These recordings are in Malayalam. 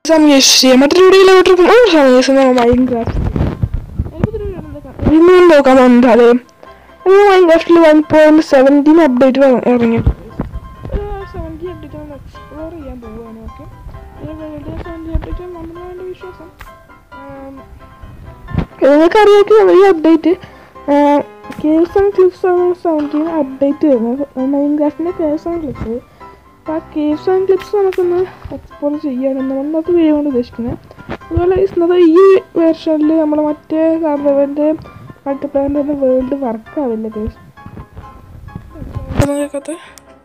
സമയം മറ്റൊരു വീഡിയോയിലോട്ട് സമയം മൈൻക്രാഫ്റ്റ് ഇന്ന് നോക്കാൻ വന്നാല് മൈൻക്രാഫ്റ്റിൽ വൺ പോയിന്റ് സെവൻറ്റീൻ അപ്ഡേറ്റ് ഇറങ്ങി സെവൻറ്റീൻ അപ്ഡേറ്റ് നമ്മൾ എക്സ്പ്ലോർ ചെയ്യാൻ പോവുകയാണ് ഓക്കെ സെവൻറ്റീൻ അപ്ഡേറ്റ് നമ്മുടെ വിശ്വാസം നിങ്ങൾക്ക് അറിയാം ഈ അപ്ഡേറ്റ് കേവ്സ് ആൻഡ് ക്ലിപ്സ് ആണ് സെവൻറ്റീൻ അപ്ഡേറ്റ് വരുന്നത് മൈൻക്രാഫ്റ്റിൻ്റെ കേവ്സ് ആൻഡ് ക്ലിപ്സ് അപ്പോൾ ആ കേവ്സ് ആൻഡ് ക്ലിപ്സ് നമുക്കൊന്ന് എക്സ്പ്ലോർ ചെയ്യാനും നമ്മളത് വീഡിയോ കൊണ്ട് ഉദ്ദേശിക്കുന്നത് അതുപോലെ ഇന്നത്തെ ഈ വേർഷനിൽ നമ്മൾ മറ്റേ സർവറിൻ്റെ മൾട്ടിപ്ലെയറിൻ്റെ വേൾഡ് വർക്ക് ആവില്ല കേസ് കേൾക്കാത്ത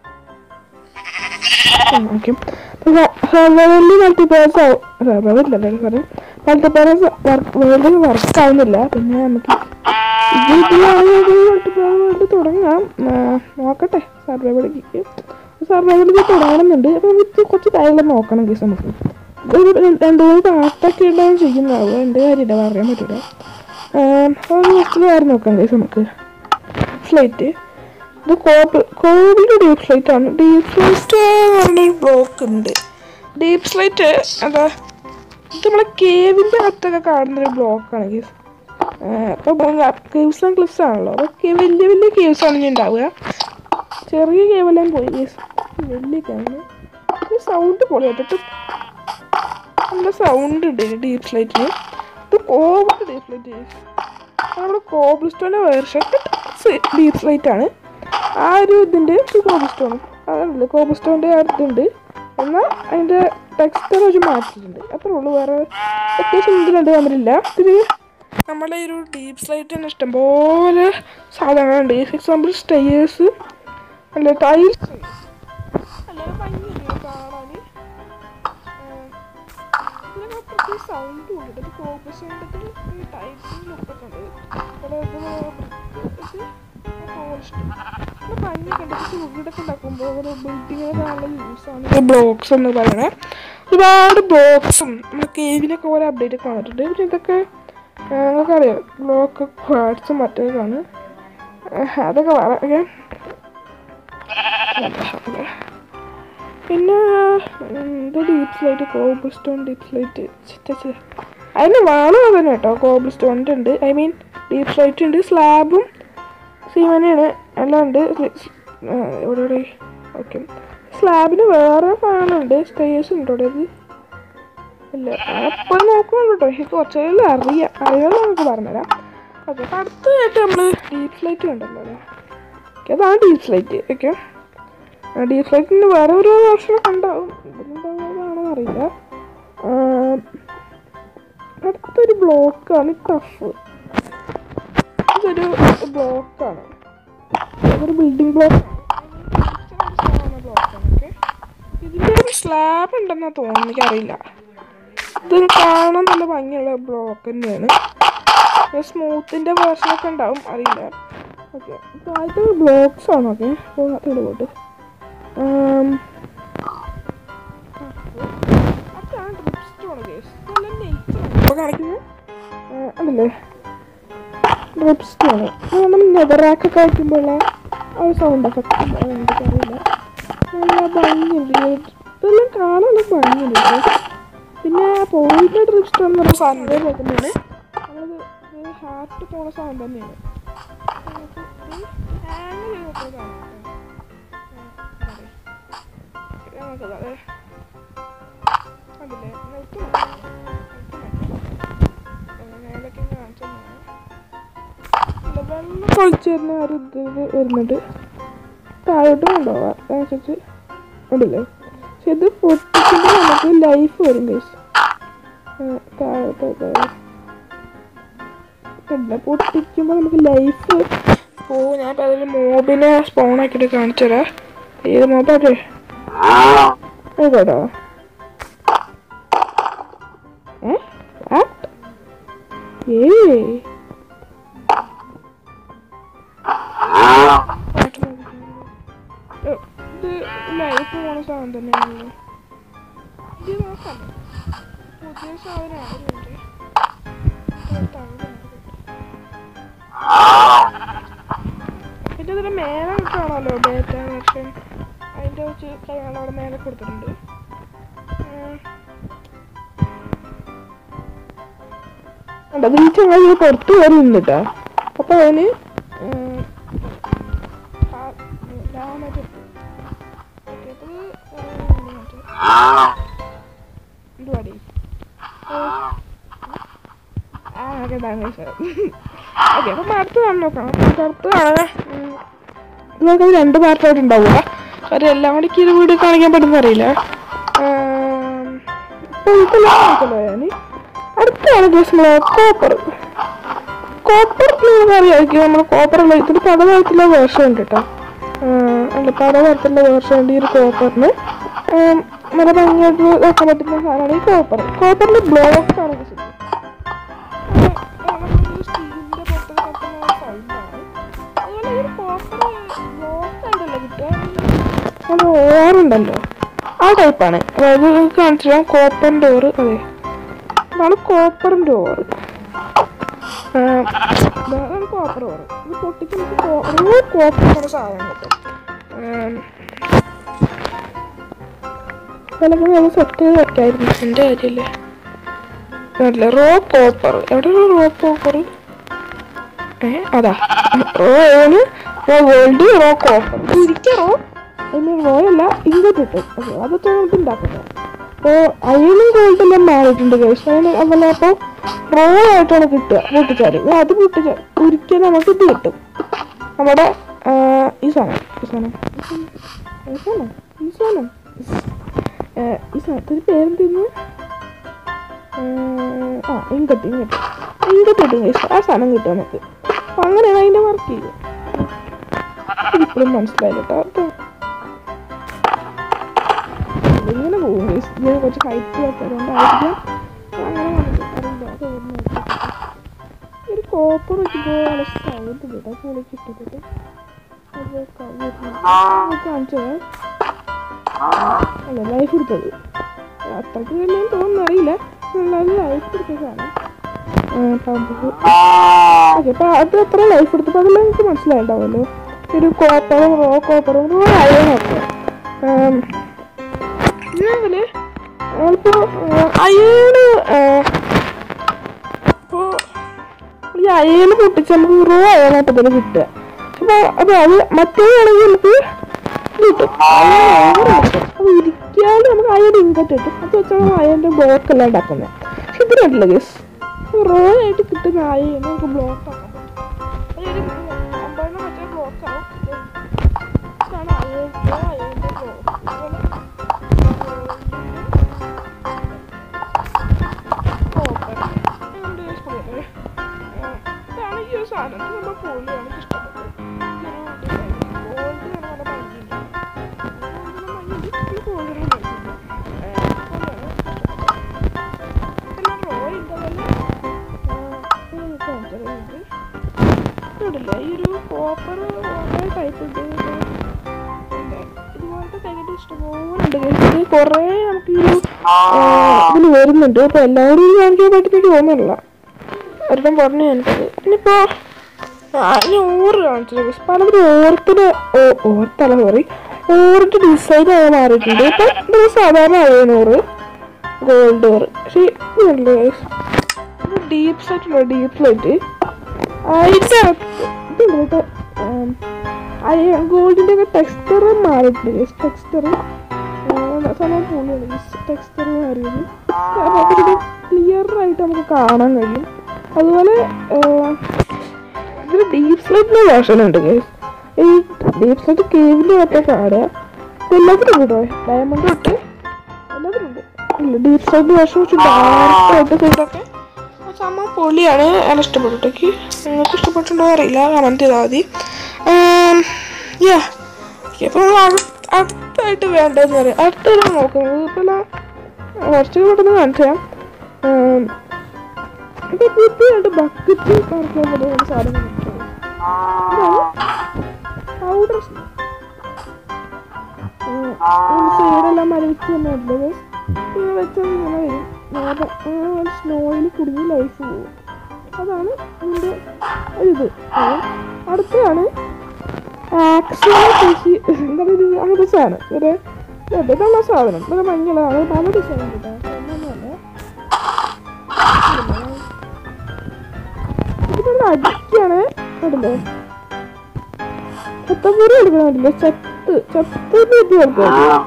ഓക്കെ സർവറിൽ മൾട്ടിപ്ലെയർസ് ആവും സർവറില്ലല്ലോ sorry multiplayers work world work ആവുന്നില്ല പിന്നെ നമുക്ക് ഇതിലാണെങ്കിൽ മൾട്ടിപ്ലെയർ വേൾഡ് തുടങ്ങാം ആ, നോക്കട്ടെ സർവൈവലിലേക്ക് സർവൈവലിലേക്ക് തുടങ്ങണമെന്നുണ്ട് അപ്പോൾ നമുക്ക് കുറച്ച് കാര്യങ്ങൾ നോക്കണം കേസ് നമുക്ക് ഒരു രണ്ട് രണ്ട് മൂന്ന് പാട്ടൊക്കെ ഉണ്ടാവും ചെയ്യുന്നതാവും എൻ്റെ കാര്യമില്ല പറയാൻ പറ്റില്ല അപ്പോൾ കുറച്ച് കാര്യം നോക്കാം കേസ് നമുക്ക് ഫ്ലൈറ്റ് ഇത് കോബിൾ കോബിളിൻ്റെ ഡീപ് ഫ്ലൈറ്റ് ആണ് ഡീപ് ഫ്ലൈറ്റ് എന്ന് പറഞ്ഞൊരു ബ്ലോക്ക് ഉണ്ട് ഡീപ് ഫ്ലൈറ്റ് അതാ ഇത് നമ്മളെ കേവിൻ്റെ അകത്തൊക്കെ കാണുന്നൊരു ബ്ലോക്കാണ് കേസ് അപ്പോൾ കേവ്സ് ആൻഡ് ക്ലിഫ്സ് ആണല്ലോ അപ്പോൾ വലിയ വലിയ കേവ്സ് ആണ് ഇനി ഉണ്ടാവുക ചെറിയ കേവെല്ലാം പോയി കേസ് വലിയ കേവല് സൗണ്ട് പൊളിയായിട്ട് നല്ല സൗണ്ട് ഉണ്ട് ഡീപ് ഫ്ലൈറ്റിന് ഇത് കോബിൾ ഡീപ് ഫ്ലൈറ്റ് നമ്മുടെ കോബിൾ സ്റ്റോണിൻ്റെ വേർഷൻ ഡീപ് ഫ്ലൈറ്റ് ആണ് ആ ഒരു ഇതിൻ്റെ കോബിൾ സ്റ്റോൺ അതല്ല കോബിൾ സ്റ്റോണിൻ്റെ ആ ഇതുണ്ട് എന്നാൽ അതിൻ്റെ ടെക്സ്റ്റർ ഒരു മാറ്റിയിട്ടുണ്ട് അത്രേ ഉള്ളൂ വേറെ അത്യാവശ്യം ഇതിലുണ്ട് തമ്മിലില്ല ഇതിൽ നമ്മളെ ഈ ഒരു ഡീപ് സ്ലൈറ്റ് തന്നെ ഇഷ്ടംപോലെ സാധനങ്ങളുണ്ട് ഫോർ എക്സാമ്പിൾ സ്റ്റേയേഴ്സ് അല്ല ടൈൽസ് അല്ലാതെ ഭംഗിയില്ല കാണാൻ ഇതിനൊക്കെ പ്രത്യേക സൗണ്ട് ഉണ്ട് ഇത് ഫോക്കസ് ചെയ്തിട്ട് ടൈൽസും ലുക്കൊക്കെ ഉണ്ട് ഇവിടെ ഇത് ഭംഗിയൊക്കെ ഉണ്ട് വീടൊക്കെ ഉണ്ടാക്കുമ്പോൾ ഒരു ബിൽഡിങ്ങിന് നല്ല യൂസാണ് ബ്ലോക്സ് എന്ന് പറയണേ ഒരുപാട് ബ്ലോക്സും നമ്മൾ കേവിനൊക്കെ ഓരോ അപ്ഡേറ്റ് ഒക്കെ വന്നിട്ടുണ്ട് പിന്നെ ഇതൊക്കെ നിങ്ങൾക്കറിയാം ബ്ലോക്ക് ക്വാഡ്സും മറ്റേതാണ് അതൊക്കെ പറയാം പിന്നെ ഇത് deep slate cobblestone deep slate അതിന് വേണം അതന്നെ കേട്ടോ കോബിൾ സ്റ്റോണിൻ്റെ ഉണ്ട് ഐ മീൻ ഡീപ് സ്ലൈറ്റ് ഉണ്ട് സ്ലാബും സീമനയാണ് എല്ലാം ഉണ്ട് ഇവിടെ ഇവിടെ ഓക്കെ സ്ലാബിന് വേറെ സാധനമുണ്ട് സ്റ്റേഴ്സ് ഉണ്ടോ ഇവിടെ ഇത് ഇല്ല അപ്പോൾ നോക്കണം കേട്ടോ എനിക്ക് കുറച്ചെല്ലാം അറിയാം അറിയാതെ നമുക്ക് പറഞ്ഞുതരാം ഓക്കെ അപ്പോൾ അടുത്തതായിട്ട് നമ്മൾ ഡീപ് സ്ലൈറ്റ് കണ്ടല്ലോ അല്ലേ ഓക്കെ അതാണ് ഡീപ് സ്ലൈറ്റ് ഓക്കെ ഡീപ് സ്ലൈറ്റിന് വേറെ ഓരോ വേർഷനൊക്കെ ഉണ്ടാവും ഇതിലുണ്ടാവുന്നതാണോ അറിയില്ല ആം, അടുത്തൊരു ബ്ലോക്കാണ് ടഫ് ഇതൊരു ബ്ലോക്കാണ് ഇതൊരു ബിൽഡിംഗ് ബ്ലോക്ക് ഇതിൻ്റെ ഒരു സ്ലാബ് ഉണ്ടെന്നാ തോന്നുന്നു എനിക്കറിയില്ല ഇത് കാണാൻ നല്ല ഭംഗിയുള്ള ബ്ലോക്ക് തന്നെയാണ് സ്മൂത്തിൻ്റെ വേർഷനൊക്കെ ഉണ്ടാവും അറിയില്ല ഓക്കെ ഇപ്പോൾ ആദ്യത്തെ ബ്ലോക്സ് ആണ് ഓക്കെ അപ്പോൾ അതോട് പോട്ട് അതാണ് ഡ്രിപ്പ് സ്റ്റോൺ കേസ് നല്ല നെയ്ച്ചർ ഇപ്പോൾ കാണിക്കുന്നത് അതല്ലേ ഡ്രിപ്പ് സ്റ്റോൺ നമ്മൾ നെതറാക്കൊക്കെ വയ്ക്കുമ്പോഴുള്ള ആ ഒരു സൗണ്ട് എഫക്റ്റ് എനിക്കറിയില്ല നല്ല ഭംഗിയുണ്ട് ഇതെല്ലാം കാണാൻ നല്ല ഭംഗിയുണ്ട് കേട്ടോ. പിന്നെ പോയിന്റ് ഡ്രിപ്പ് സ്റ്റോൺ എന്ന് പറഞ്ഞ സാധനം വെക്കുന്നതാണ് നമ്മളത് ഹാർട്ട് പോണ സാധനം തന്നെയാണ് നമുക്ക് ഇത് hang ചെയ്തൊക്കെ കാണാം കേട്ടോ. ആ, അതെ. നമുക്കത് അതെ. കണ്ടില്ലേ? നിലത്ത് നോക്ക്. നിലത്ത് നോക്ക്. മേലൊക്കെ ഇങ്ങനെ കാണിച്ചു തന്നതാണ്. ഇല്ല, വെള്ളം കൊളിച്ച് വരുന്ന ഒരു ഇത് വരുന്നുണ്ട് താഴോട്ട് കൊണ്ടുപോവാം അതനുസരിച്ച് ഉണ്ടല്ലേ പക്ഷെ ഇത് പൊട്ടിക്കുമ്പോൾ നമുക്ക് ലൈഫ് വരും ഗൈസ് താഴോട്ട് കണ്ടില്ല പൊട്ടിക്കുമ്പോൾ നമുക്ക് ലൈഫ് ഓ ഞാൻ ഇപ്പം അതിൽ മോബിനെ സ്പോൺ ആക്കിയിട്ട് കാണിച്ചു തരാം ഏത് മോബാട്ടെ കേട്ടോ ഏ What? ഏയ് ഏ, ഇത് ലൈഫ് പോണ സാധനം തന്നെയാണല്ലോ ഇത് നോക്കാം പുതിയ സാധനമാണ് ഇതിൻ്റെ. ഇത് തവിട് പിന്നെ ഇതിന്റെ മേലെ കാണാമല്ലോ ബേറ്റ വെർഷൻ അതിന്റെ വെച്ച് കാര്യങ്ങൾ അവിടെ മേലെ കൊടുത്തിട്ടുണ്ട് ഉം. കണ്ടോ ഈ ചങ്ങാതി പുറത്ത് കയറി നിന്നിട്ടാ അപ്പൊ അവന് ഉം, ആ, ഉം, ഞാൻ മറ്റേ ഓക്കേ, അപ്പൊ ഇത്, ഉം, മറ്റേ എന്തുവാടി ആ ഓക്കെ താങ്കൾ ഓക്കെ അപ്പം അടുത്ത് കാണാൻ നോക്കാം അടുത്ത് കാണാൻ ഇതൊക്കെ രണ്ട് പാർട്ടായിട്ട് ഉണ്ടാവുക കാര്യം എല്ലാം കൂടി ഈ ഒരു വീഡിയോ കാണിക്കാൻ പറ്റുന്ന അറിയില്ല ഇപ്പം ഇതെല്ലാം കാണിച്ചല്ലോ ഞാൻ അടുത്താണ് ജസ്റ്റ് നമ്മളെ കോപ്പർ കോപ്പർ നിങ്ങൾക്ക് അറിയാമായിരിക്കും നമ്മൾ കോപ്പർ ഉള്ള ഇതിന് പലതരത്തിലുള്ള വേർഷൻ ഉണ്ട് കേട്ടോ അല്ല പലതരത്തിലുള്ള വേർഷൻ ഉണ്ട് ഈ ഒരു കോപ്പറിന് നല്ല ഭംഗിയായിട്ട് വെക്കാൻ പറ്റുന്ന സാധനമാണ് ഈ കോപ്പർ കോപ്പറിന്റെ ബ്ലോക്സ് ആണ് ഇത് ശരിക്കും സ്റ്റീലിന്റെ പുറത്ത് കത്തുന്ന സൗണ്ടാണ് അതുപോലെ ഈ കോപ്പർ ബ്ലോക്ക് ഉണ്ടല്ലോ കിട്ടുക അത് ഓറുണ്ടല്ലോ ആ ടൈപ്പാണ് അതായത് നിങ്ങൾക്ക് കാണിച്ചു കോപ്പർ ഡോർ അതെ അതാണ് കോപ്പറിന്റെ ഓറ് അതാണ് കോപ്പർ ഓറ് ഇത് പൊട്ടിച്ച് നമുക്ക് കോപ്പർ പറഞ്ഞ സാധനം കിട്ടും ഉം. ചിലപ്പോൾ നമ്മൾ സെറ്റ് ചെയ്ത് വെക്കായിരുന്നു എൻ്റെ കാര്യമല്ലേ അല്ല റോ കോപ്പർ എവിടെയാണ് റോ കോപ്പർ ഏ അതാ റോ ഏണ് റോ ഗോൾഡ് റോ കോപ്പർ ഇരിക്ക റോ ഐ മീൻ റോ അല്ല ഇങ്ങോട്ട് കിട്ടും ഓക്കെ അതൊക്കെ നമുക്ക് ഉണ്ടാക്കുന്നത് അപ്പോൾ അയണും ഗോൾഡെല്ലാം മാറിയിട്ടുണ്ട് കേസ് അതല്ല അപ്പോൾ റോ ആയിട്ടാണ് കിട്ടുക പൊട്ടിച്ചാല് ഇനി അത് പൊട്ടിച്ച ഒരിക്കലും നമുക്ക് ഇത് കിട്ടും നമ്മുടെ ആ, ഈ സാധനം ഈ സാധനം ഈ സാധനം ഈ സാധനം ഏ, ഈ സാധനത്തിന് പേരെന്തിന്ന് ആ ഇങ്ങോട്ട് ഇങ്ങോട്ട് ഇങ്ങോട്ട് കിട്ടും guys. ആ സാധനം കിട്ടും നമുക്ക് അപ്പൊ അങ്ങനെയാണ് അതിന്റെ വർക്ക് ചെയ്യുക ഇപ്പോഴും മനസ്സിലായില്ല കേട്ടോ ഇങ്ങനെ പോകും guys. ഇതിന് കുറച്ച് ഹൈറ്റ് വെച്ചതുകൊണ്ടായിരിക്കാം അങ്ങനെ വന്നത്. അറിയില്ല അത് ഓർമ്മ വെച്ചിട്ട്. ഒരു കോപ്പർ വെക്കുമ്പോൾ നല്ല സൗണ്ട് കേട്ടോ പൊളിക്ക് ഇഷ്ടപ്പെട്ടു അത് കാണിച്ചത് അല്ല ലൈഫ് എടുത്തത് അത്രയ്ക്ക് തന്നെ തോന്നുന്നറിയില്ല നല്ല ലൈഫ് എടുത്ത സാധനം ഓക്കെ അപ്പൊ അത് എത്ര ലൈഫ് എടുത്തപ്പോൾ അതെല്ലാം എനിക്ക് മനസ്സിലായിട്ടുണ്ടാവുമല്ലോ ഒരു കോപ്പറും റോ കോപ്പറും റോ അയണൊക്കെ ഇതില് നമ്മളിപ്പോ അയണ് ഇപ്പോ ഈ അയണ് പൊട്ടിച്ച് നമുക്ക് റോ അയണായിട്ട് തന്നെ കിട്ടുക അപ്പൊ അപ്പൊ അത് മറ്റേതാണെങ്കിൽ നമുക്ക് കിട്ടും അപ്പൊ ഇരിക്കാതെ നമുക്ക് അയൺ ഇങ്കറ്റ് കിട്ടും അത് വെച്ചാണ് അയന്റെ ബ്ലോക്ക് എല്ലാം ഉണ്ടാക്കുന്നത് പക്ഷെ ഇത് കണ്ടില്ല ഗസ് റോ ആയിട്ട് കിട്ടുന്ന അയണ് നമുക്ക് ബ്ലോക്ക് ആക്കാൻ പറ്റും അതൊരു അമ്പതിന് മറ്റേ ബ്ലോക്ക് ആവും ഇതാണ് അയൺ റോ അയന്റെ ബ്ലോക്ക് ഇതാണ് ഈ ഒരു സാധനം ഇത് നമ്മുടെ പോളിയാണ് എനിക്ക് ഇഷ്ടപ്പെട്ടത് ഇതൊരു ഡിസൈൻ ഗോൾഡ് നല്ല ഭംഗിയുണ്ട് ഗോൾഡിന് ഭംഗിയുണ്ട് ഈ ഗോൾഡിന് ഭംഗിയുണ്ട് എല്ലാം റോ ഉണ്ടതല്ല ഇവിടില്ല ഈ ഒരു കോപ്പർ ടൈപ്പ് ഉണ്ട് പിന്നെ ഇതുപോലത്തെ പാക്കറ്റ് ഇഷ്ടംപോലെ ഉണ്ട് ഇത് കുറേ നമുക്ക് ഈ ഒരു ഇതിൽ വരുന്നുണ്ട് അപ്പൊ എല്ലാവരും കാണിക്കാൻ പറ്റുന്ന തോന്നുന്നില്ല ഒരെണ്ണം പറഞ്ഞു എനിക്കത് ഇനിയിപ്പോ ആ, ഇനി ഓറ് കാണിച്ചത് പലരും ഓർത്തിന് ഓർത്തല സോറി ഓറിന്റെ ഡിസൈൻ ആയി മാറിയിട്ടുണ്ട് ഇപ്പൊ ഇത് സാധാരണ അയ്യനൂറ് ഗോൾഡ് ഓർ പക്ഷേ ഇതുണ്ട് ഡീപ്പ് സെറ്റ് ഉണ്ടോ ഡീപ്പ് സെറ്റ് അതിന്റെ അകത്ത് ഇതുണ്ട് കേട്ടോ അയ്യ ഗോൾഡിന്റെ ഒക്കെ ടെക്സ്ചർ മാറിയിട്ടുണ്ട് ടെക്സ്ചർ സമയം പൊളിയാണ് ടെക്സ്ചർ മാറിയത് അപ്പോൾ ക്ലിയർ ആയിട്ട് നമുക്ക് കാണാൻ കഴിയും അതുപോലെ ഇതിൽ ഡീപ് സ്ലൈറ്റിന്റെ വേർഷൻ ഉണ്ട് guys. ഈ ഡീപ് സ്ലൈറ്റ് കേവിന്റെ മറ്റേ കാണുക എല്ലാത്തിനും ഉണ്ട് കേട്ടോ ഡയമണ്ട് തൊട്ട് എല്ലാത്തിനും ഉണ്ട് ഇല്ല ഡീപ് സ്ലൈറ്റ് വേർഷൻ വെച്ച് ഡയറക്റ്റ് ആയിട്ട് ചെയ്തൊക്കെ സംഭവം പൊളിയാണ് ഞാൻ ഇഷ്ടപ്പെട്ടേക്ക് നിങ്ങൾക്ക് ഇഷ്ടപ്പെട്ടുണ്ടോ അറിയില്ല കമൻറ്റ് ചെയ്താൽ മതി യാ അപ്പോൾ അടുത്തായിട്ട് വേണ്ടതെന്ന് പറയാം അടുത്തത് നോക്കുന്നത് ഇപ്പോൾ കുറച്ച് പെട്ടെന്ന് കാണിച്ചു തരാം ഉം, ഇത് പുതിയതായിട്ട് ബക്കറ്റ് കറക്കാൻ പറ്റുന്ന ഒരു സാധനം കിട്ടും. ഇതാണ് പൗഡർ സൈഡെല്ലാം മരവിച്ച് തന്നെ ഉണ്ട് ഇങ്ങനെ വെച്ചാൽ ഇങ്ങനെ വരും നേരെ സ്നോയിൽ കുടുങ്ങി ലൈഫ് പോകും അതാണ് ഇതിൻ്റെ ഇത് അടുത്തതാണ് ആക്സിഡന്റ് എന്താ പറയുക അങ്ങനത്തെ സാധനം ഒരു ഇതാണ് സാധനം ഒരു മഞ്ഞളാണ് പല ഡിസൈൻ കിട്ടാം ഒന്നൊന്നുമല്ല അടിക്കാണ് കണ്ടില്ലേ ചത്തപ്പൂരി എടുക്കണം കണ്ടില്ലേ ചത്ത് ചത്ത് ഇത് കൊടുക്കും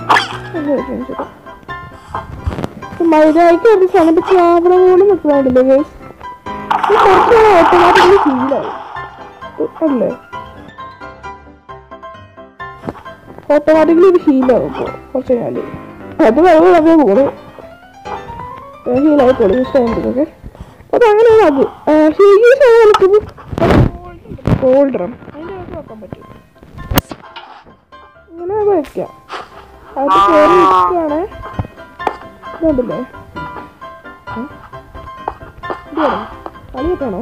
മൈദായിക്ക് ഒരു സാധനം ഇപ്പൊ ചാവണ പോലെ നിൽക്കുന്നുണ്ടല്ലേ ഗേസ് കുറച്ച് ഓട്ടോമാറ്റിക്കലി ഫീലാവും അല്ലേ ഓട്ടോമാറ്റിക്കലി ഇത് ഹീലാവും ഇപ്പോൾ കുറച്ച് കഴിഞ്ഞാൽ അത് വെള്ളം വളരെ പോണു ഹീലായി പോളി ഇഷ്ടമായിട്ടൊക്കെ അത് അങ്ങനെയാണ് അത് ഹീലി സാധനത്തിന് ഗോൾഡ്രം അതിൻ്റെ അകത്ത് വെക്കാൻ പറ്റും ഇങ്ങനെ അത് വെക്കാം അത് കയറി വെക്കുകയാണ് ഇതുണ്ടല്ലേ ഇതാണോ കളിയൊക്കെയാണോ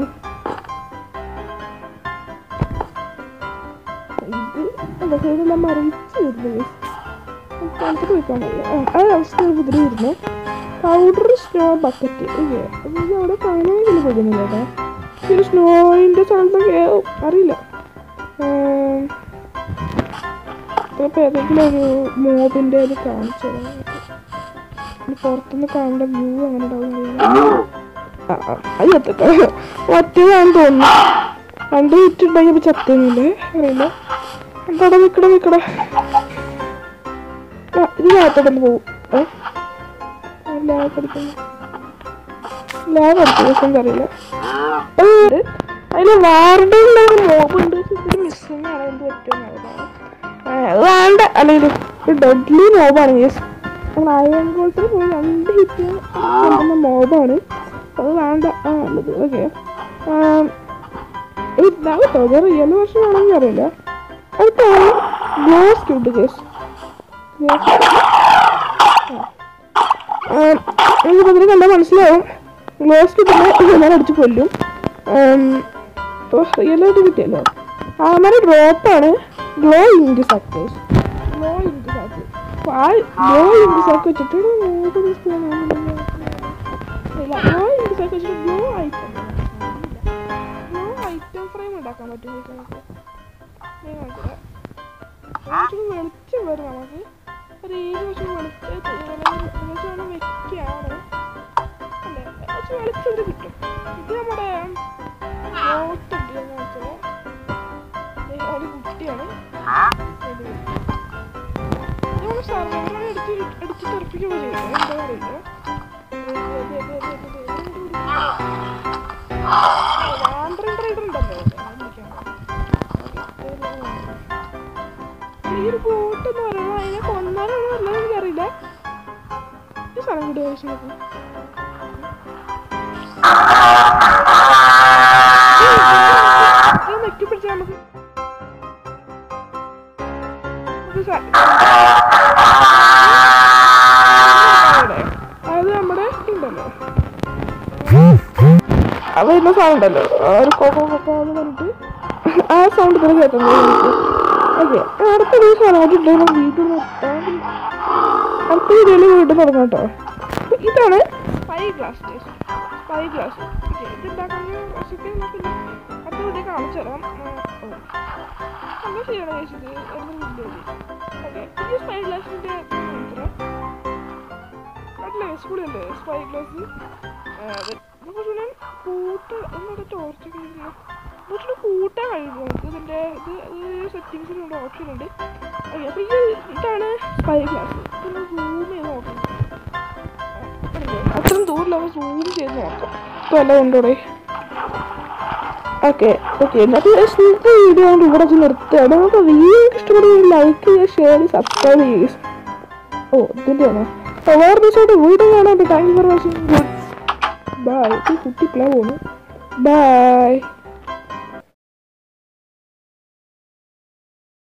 ഇത് എന്താ സൈഡെല്ലാം മറിച്ച് വരുന്നത് തണുത്തിട്ട് വെക്കാൻ കഴിയും ആ അത് അവസ്ഥ കുതിരി വരുന്നു പൗഡർ സ്നോ ബക്കറ്റ് ഇല്ലേ അത് ഇത് അവിടെ കാണാനില്ല പോകുന്നില്ല കേട്ടോ പക്ഷെ ഒരു സ്നോയിൻ്റെ സ്ഥലത്തൊക്കെ ആവും. അറിയില്ല ചിലപ്പോൾ ഏതെങ്കിലും ഒരു മോബിൻ്റെ അത് കാണിച്ചു തരാം ഇനി പുറത്തുനിന്ന് കാണേണ്ട വ്യൂ അങ്ങനെ ഉണ്ടാവും അറിയില്ല ആ ആ, അത് ചത്തിട്ടോ മറ്റേതാണെന്ന് തോന്നുന്നു രണ്ട് മിനിറ്റ് ഉണ്ടെങ്കിൽ ഇപ്പൊ ചത്തുന്നില്ലേ അറിയില്ല എന്താടാ നിക്കട നിക്കട ആ ഇത് ഞാത്തോട്ടൊന്ന് പോവും ഏ ലാബ് പഠിക്കുന്നു ലാബ് പഠിക്കുന്ന അറിയില്ല ഉണ്ട് അതില് വാർഡ് ഉണ്ടാകുന്ന മോബുണ്ട് ഇതിൽ മിസ്സിങ് ആണ് എന്ത് പറ്റുമെന്ന് അത് വേണ്ട അല്ലെങ്കിൽ ഒരു ഡെഡ്ലി മോബാണ് യെസ് നമ്മൾ അയൺ കോൾസിൽ പോയി രണ്ട് ഹിറ്റ് കൊണ്ടുവന്ന മോബാണ് അത് വേണ്ട ആ ഉള്ളത് ഓക്കെ ഇതാ കേട്ടോ അത് റിയൽ വർഷം ആണെങ്കിൽ അറിയില്ല അടുത്താണ് ഗ്ലോസ് ക്യൂട്ട് കേസ് നിങ്ങൾക്ക് അതിന് കണ്ടാൽ മനസ്സിലാവും ഗ്ലോസ് ക്യൂട്ടിനെ ഞാൻ അടിച്ച് കൊല്ലും റിയൽ ആയിട്ട് കിട്ടിയല്ലോ ആമര ഡ്രോപ്പാണ് glow ink suckers glow ink sac അപ്പോൾ ആ ഗ്ലോ ഇങ്ക് സാക്ക് വെച്ചിട്ട് മൂന്ന് ദിവസം ഇല്ല ഗ്ലോ ഇങ്ക് സാക്ക് വെച്ചിട്ട് glow item glow item frame ഉണ്ടാക്കാൻ പറ്റും നിങ്ങൾക്ക് ഞാൻ കാണിച്ചുതരാം. കുറച്ചുകൂടി വെളിച്ചം വരും നമുക്ക് ഒരു ഏഴ് വർഷം വെളുത്ത് വെളിച്ചം വെക്കുകയാണ് അല്ലേ കുറച്ച് വെളിച്ചം ഇത് കിട്ടും ഇത് നമ്മുടെ ബോട്ട് ഉണ്ട് എന്ന് വെച്ചാൽ ഒരു കുട്ടിയാണ് ഇത് നമ്മൾ സർവറിനെ അടിച്ച് അടിച്ച് തെറിപ്പിക്കുകയൊക്കെ ചെയ്യും എന്താ അറിയില്ല ആൻഡ്രോയിഡ് റൈഡർ ഉണ്ടല്ലോ ഈ ഒരു ബോട്ട് എന്ന് പറയുന്നത് അതിനെ കൊന്നാലാണ് നല്ലത് എനിക്കറിയില്ല ഈ സ്ഥലം കൂടി ആവശ്യം നോക്കും നെക്കി പിടിച്ചാൽ നമുക്ക് നമുക്ക് സ- അവിടെ. അത് നമ്മുടെ ഉണ്ടല്ലോ അത് വരുന്ന സൗണ്ട് ഉണ്ടല്ലോ ആ ഒരു കൊക്കോ കൊക്കോ എന്ന് പറഞ്ഞിട്ട് ആ സൗണ്ട് ഇത്ര കേൾക്കാൻ ഓക്കെ അടുത്ത ദിവസം ആയിട്ടുണ്ടെങ്കിൽ വീട്ടിൽ നിർത്താൻ അടുത്ത വീഡിയോയിൽ വീണ്ടും തുടങ്ങാം കേട്ടോ അപ്പൊ ഇതാണ് spyglass spyglass okay ഇത് ഉണ്ടാക്കാൻ റെസിപ്പി നമുക്ക് അടുത്ത വീഡിയോ കാണിച്ചു തരാം ആ, ഓ എന്താ ചെയ്യണം ചേച്ചി ഇത് എന്ന വീഡിയോയിൽ ഓക്കെ ഈ സ്പൈ ഗ്ലാസിൻ്റെ നല്ല സ്കൂളില്ലേ സ്പൈ ഗ്ലാസ് പക്ഷേ ഞാൻ കൂട്ട് ഒന്നുകൂടെ ടോർച്ചൊക്കെ കുറച്ചുകൂടെ കൂട്ടാൻ കഴിയും നമുക്ക് ഇതിൻ്റെ ഇത് സെറ്റിങ്സിലുള്ള ഓപ്ഷൻ ഉണ്ട് ഓക്കെ അപ്പോൾ ഈ ഇതാണ് സ്പൈ ഗ്ലാസ് ഇതൊന്ന് സൂം ചെയ്ത് നോക്കാം അത്രയും ദൂരം നമ്മൾ സൂം ചെയ്ത് നോക്കാം ഇപ്പോൾ എല്ലാം കൊണ്ടുകൂടെ ഓക്കെ ഓക്കെ എന്നിട്ട് ഇന്നത്തെ വീഡിയോ കൊണ്ട് ഇവിടെ വെച്ച് നിർത്തുകയാണ് നമുക്ക് വീഡിയോ ഇഷ്ടപ്പെടുകയും ലൈക്ക് ചെയ്യുക ഷെയർ ചെയ്യുക സബ്സ്ക്രൈബ് ചെയ്യുക ഓ ഇതിൻ്റെയാണോ അപ്പോൾ വേറെ ദിവസമായിട്ട് വീഡിയോ കാണാൻ thank you for watching goodbye കുട്ടി പ്ലേ പോണു ബൈ